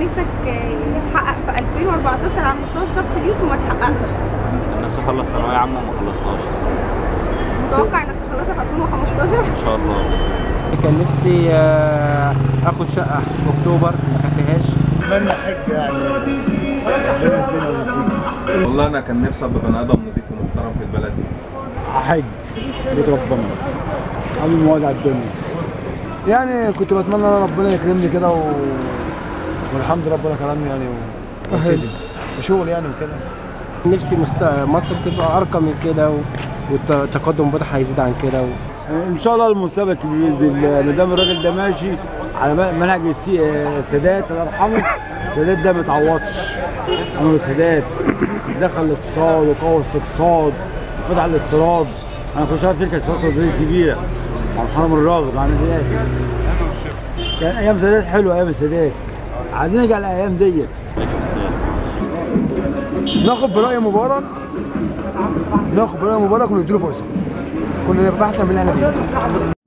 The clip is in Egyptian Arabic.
نفسك يتحقق في 2014 على المستوى الشخصي ليك وما تحققش نفسي اخلص ثانويه عامه وما خلصتهاش متوقع انك تخلصها في 2015 ان شاء الله كان نفسي آه، اخد شقه في اكتوبر ما خدتهاش اتمنى حج يعني ربنا يدينا ويديك والله انا كان نفسي ابقى بني ادم نضيف ومحترم في البلد دي حج بيت ربنا عامل مواد على الدنيا يعني كنت بتمنى ان ربنا يكرمني كده و... والحمد لله ربنا كرمني يعني و- والتزم وشغل يعني وكده نفسي مست... مصر تبقى ارقى من كده و... والتقدم بتاعها هيزيد عن كده و... ان شاء الله المستقبل كبير باذن الله ما دام الراجل ده ماشي على منهج السي- آه، السادات الله يرحمه السادات ده ما اتعوضش انور السادات دخل الاقتصاد وقوى الاقتصاد وفتح الاستيراد انا كنت عارف شركه استيراد تصدير كبيره مع محرم الراغب مع الناس كان ايام سادات حلوه ايام السادات عايزين نرجع الايام ديت ماليش في السياسه ناخد برأي مبارك ناخد برأي مبارك ونديله فرصة كنا نبقى احسن من اللي احنا فيه